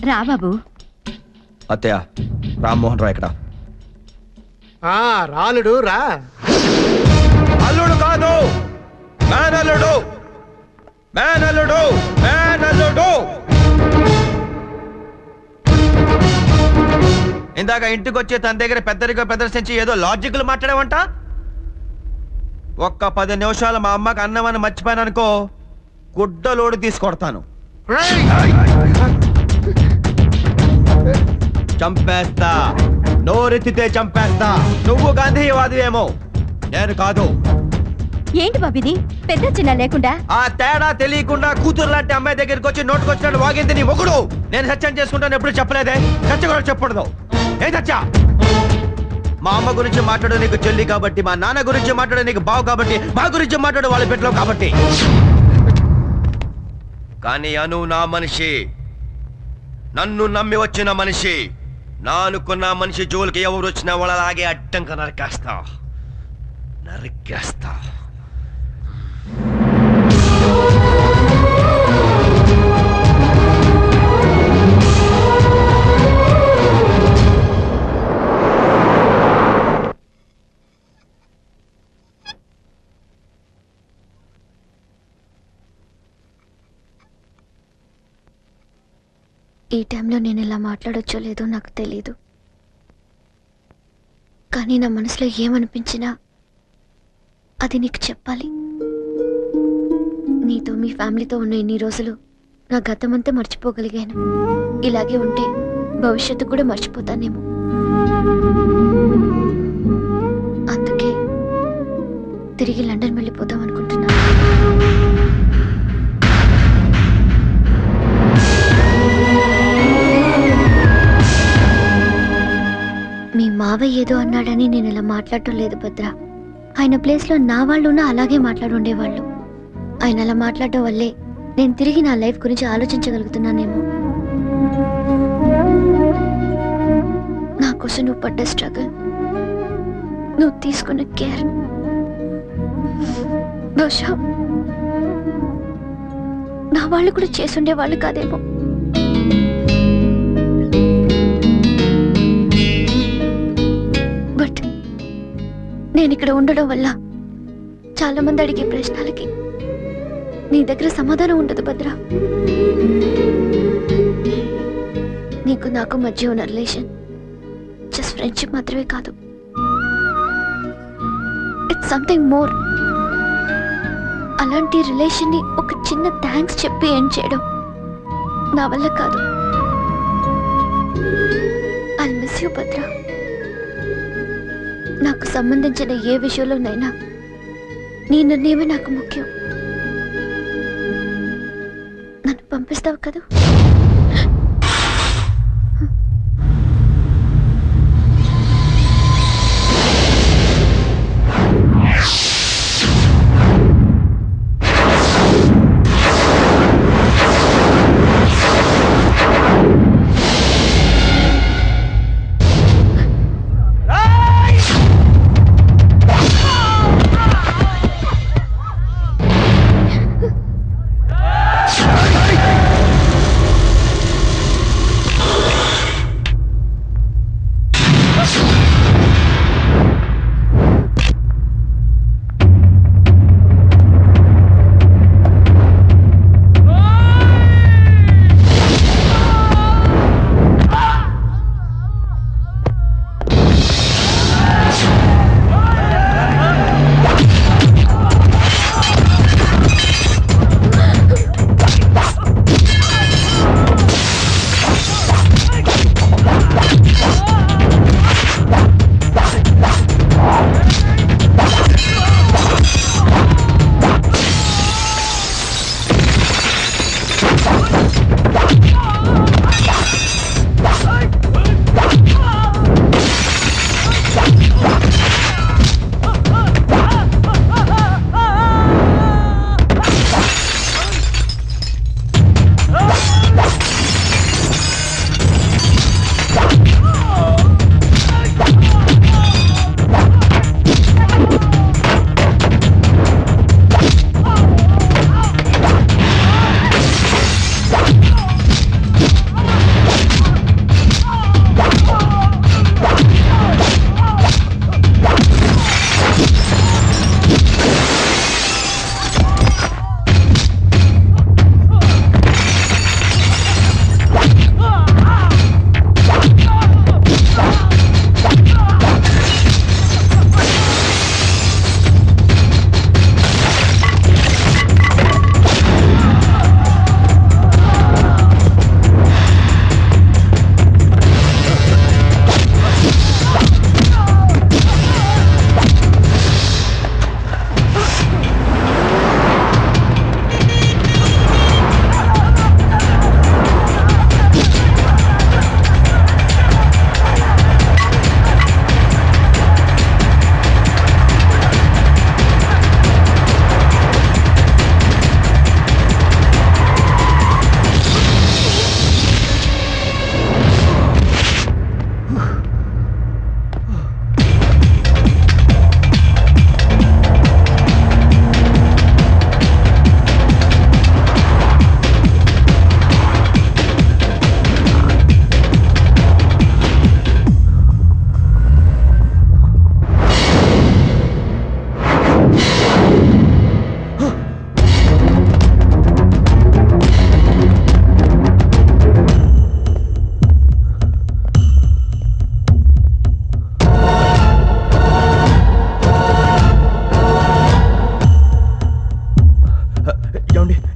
రా బాబు అత్తయ్య రామ్మోహన్ రావు ఇక్కడ ఆ రాలుడు రా అల్లుడు కాదు మేనల్లుడు మేనల్లుడు మేనల్లుడు ఇందాక ఇంటికి వచ్చి తన దగ్గర పెద్దరిగా ప్రదర్శించి ఏదో లాజిక్లు మాట్లాడేవంట ఒక్క పది నిమిషాలు మా అమ్మకి అన్నమని మర్చిపోయాను అనుకో గుడ్డలోడు తీసుకొడతాను చంపేస్తా నోరెత్తితే చంపేస్తా నువ్వు గాంధీవాదివేమో నేను కాదు ఏంటి బాబు ఇది పెద్ద చిన్న లేకుండా ఆ తేడా తెలియకుండా కూతురు లాంటి అమ్మాయి దగ్గరికి వచ్చి నోటుకొచ్చినట్టు వాగింది నీ మొగుడు నేను సత్యం చేసుకుంటాను ఎప్పుడు చెప్పలేదే సత్య కూడా చెప్పకూడదు ఏ సత్య మా అమ్మ గురించి మాట్లాడు నీకు చెల్లి కాబట్టి మా నాన్న గురించి మాట్లాడు నీకు బావు కాబట్టి మా గురించి మాట్లాడు వాళ్ళ బిడ్డలో కాబట్టి కానీ అను నా మనిషి నన్ను నమ్మి వచ్చిన మనిషి నా అనుకున్న మనిషి జోలికి ఎవరు వచ్చినా వాళ్ళలాగే అడ్డంగా నరికేస్తా నరికేస్తా ఈ టైంలో నేను ఇలా మాట్లాడొచ్చో లేదో నాకు తెలీదు కానీ నా మనసులో ఏమనిపించినా అది నీకు చెప్పాలి నీతో మీ ఫ్యామిలీతో ఉన్న ఇన్ని రోజులు నా గతమంతా మర్చిపోగలిగాను ఇలాగే ఉంటే భవిష్యత్తు కూడా మర్చిపోతానేమో అందుకే తిరిగి లండన్ వెళ్ళిపోదాం అనుకుంటున్నాను మీ మావయ్య ఏదో అన్నాడని నేను ఇలా మాట్లాడటం లేదు భద్ర ఆయన ప్లేస్లో నా వాళ్ళున్నా అలాగే మాట్లాడుండేవాళ్ళు ఆయన అలా మాట్లాడటం వల్లే నేను తిరిగి నా లైఫ్ గురించి ఆలోచించగలుగుతున్నానేమో నా కోసం నువ్వు పడ్డ స్ట్రగుల్ నువ్వు తీసుకున్న కేర్ బహుశా నా వాళ్ళు కూడా చేసుండే వాళ్ళు కాదేమో బట్ నేను ఇక్కడ ఉండడం వల్ల చాలా మంది అడిగే ప్రశ్నలకి నీ దగ్గర సమాధానం ఉండదు భద్ర నీకు నాకు మధ్య ఉన్న రిలేషన్ జస్ట్ ఫ్రెండ్షిప్ మాత్రమే కాదు ఇట్స్ సంథింగ్ మోర్ అలాంటి రిలేషన్ ని ఒక చిన్న థ్యాంక్స్ చెప్పి ఏం చేయడం నా వల్ల కాదు ఐ మిస్ యూ భద్ర నాకు సంబంధించిన ఏ విషయంలోనైనా నీ నిర్ణయమే నాకు ముఖ్యం నన్ను పంపిస్తావు కదా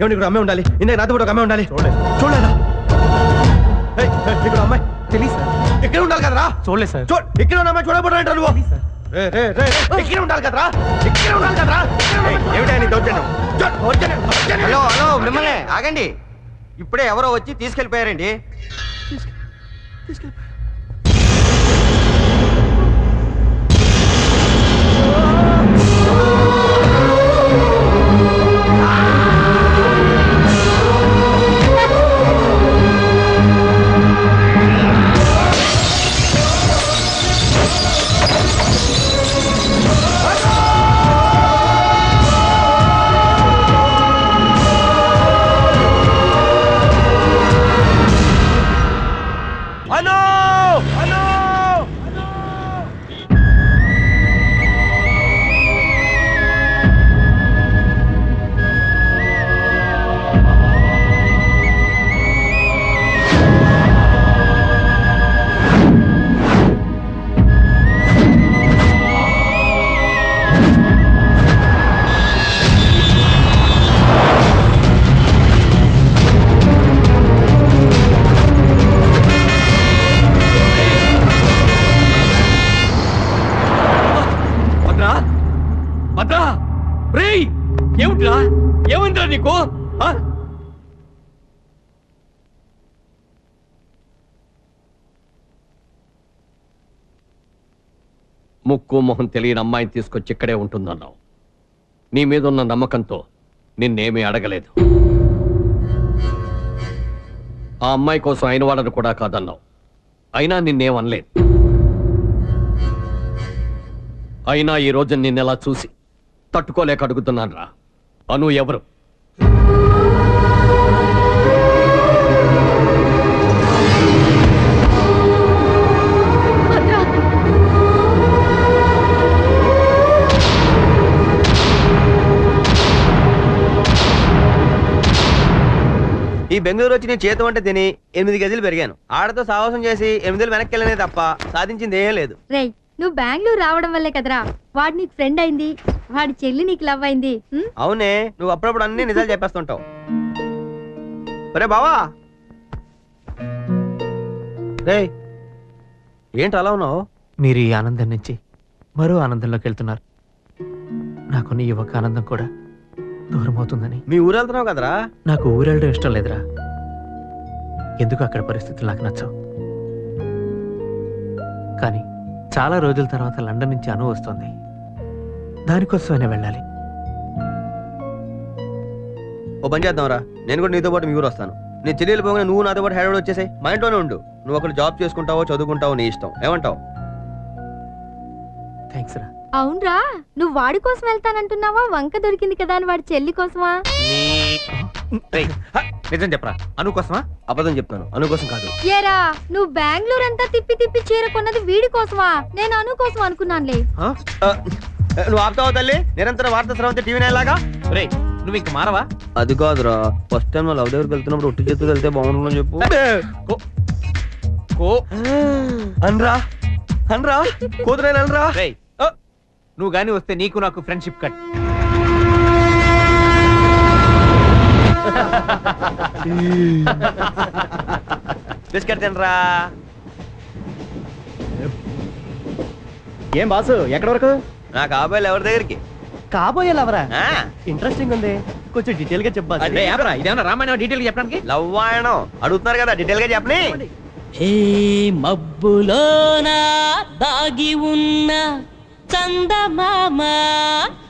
ఏమండి ఇక్కడ అమ్మాయి ఉండాలి ఇందాక నాతో కూడా ఒక అమ్మాయి ఉండాలి చూడలేదు చూడలేదా ఏయ్, ఏయ్, ఇక్కడ అమ్మాయి తెలియదు సార్ ఇక్కడ ఉండాలి కదరా చూడలేదు సార్ చూడు ఇక్కడ ఉన్న అమ్మాయి చూడబోతున్నా నువ్వు రే, రే, రే, రే, ఇక్కడ ఉండాలి కదరా ఇక్కడ ఉండాలి కదరా ఏమిటా నీ దౌర్జన్యం చూడు, దౌర్జన్యం, దౌర్జన్యం. హలో హలో మిమ్మల్ని ఆగండి ఇప్పుడే ఎవరో వచ్చి తీసుకెళ్ళిపోయారండి అను అను భద్రా భద్రా రేయ్ ఏమిట్రా ఏమైందిరా నీకు ఆ? ముక్కు మొహం తెలియని అమ్మాయిని తీసుకొచ్చి ఇక్కడే ఉంటుందన్నావు నీ మీద ఉన్న నమ్మకంతో నిన్నేమీ అడగలేదు ఆ అమ్మాయి కోసం అయిన వాళ్ళని కూడా కాదన్నావు అయినా నిన్నేమనలేదు అయినా ఈ రోజు నిన్నెలా చూసి తట్టుకోలేక అడుగుతున్నాను రా అను ఎవరు భద్ర ఈ బెంగళూరు వచ్చి నేను చేతం అంటే తిని ఎనిమిది గదిలు పెరిగాను ఆడతో సాహసం చేసి ఎనిమిదిలు వెనక్కి వెళ్ళనే తప్ప సాధించింది ఏం లేదు రేయ్ నువ్వు బెంగళూరు రావడం వల్లే కదరా వాడు నీకు ఫ్రెండ్ అయింది వాడి చెల్లి నీకు లవ్ అయింది ఉం? అవునే నువ్వు అప్పుడప్పుడు అన్ని నిజాలు చెప్పేస్తుంటావు ఒరే బావా రే ఏంటి అలా ఉన్నావు మీరు ఈ ఆనందం నుంచి మరో ఆనందంలోకి వెళ్తున్నారు నాకున్న ఈ ఒక్క ఆనందం కూడా దూరం అవుతుందని మీ ఊరు వెళ్తున్నావు కదరా నాకు ఊరెళ్ళడం ఇష్టం లేదురా ఎందుకు అక్కడ పరిస్థితులు నాకు నచ్చవు కానీ చాలా రోజుల తర్వాత లండన్ నుంచి అను వస్తుంది దానికోసమైనా వెళ్ళాలి ఓ పని చేద్దాంరా నేను కూడా నీతో పాటు మీ ఊరు వస్తాను నీ చెల్లెలు పోగానే నువ్వు నాతో పాటు హైదరాబాద్ వచ్చేసాయి మా ఇంట్లోనే ఉండు నువ్వు అక్కడ జాబ్ చేసుకుంటావో చదువుకుంటావో నీ ఇష్టం ఏమంటావు థ్యాంక్స్ రా అవునరా నువ్వు వాడి కోసం వెళ్తానంటున్నావా వంక దొరికింది కదా అని వాడి చెల్లి కోసమా నిజం చెప్పరా అనుకోసమా అబద్ధం చెప్తాను అను కోసం కాదు ఏరా నువ్వు బెంగళూరు అంతా తిప్పి తిప్పి చీర కొన్నది వీడి కోసమా నేను అను కోసం అనుకున్నానులే ఆ? ఆ, నువ్వు ఆపుతావు తల్లి నిరంతరం వార్త స్రవంతి టీవీ లాగా రే నువ్వు ఇంక మారవా అది కాదురా ఫస్ట్ టైం లవ్ దగ్గరికి వెళ్తున్నప్పుడు ఒట్టి చేతులు వెళ్తే బాగుంటుందని చెప్పు కో అనరా అనరా కూతురైన అనరా రే నువ్వు గాని వస్తే నీకు నాకు ఫ్రెండ్షిప్ కట్ బిస్కెట్ తినరా ఏం బాసు ఎక్కడి వరకు నా కాబోయే ఎవరి దగ్గరికి కాబోయే లవరా ఆ, ఇంట్రెస్టింగ్ ఉంది కొంచెం డీటెయిల్ గా చెప్పాలి అది ఆపరా ఇదేమన్నా రామాయణం డీటెయిల్ చెప్పడానికి లవ్వాయణం అడుగుతున్నారు కదా డీటెయిల్ గా చెప్పని ఏ మబ్బులోన దాగి ఉన్న చందమామ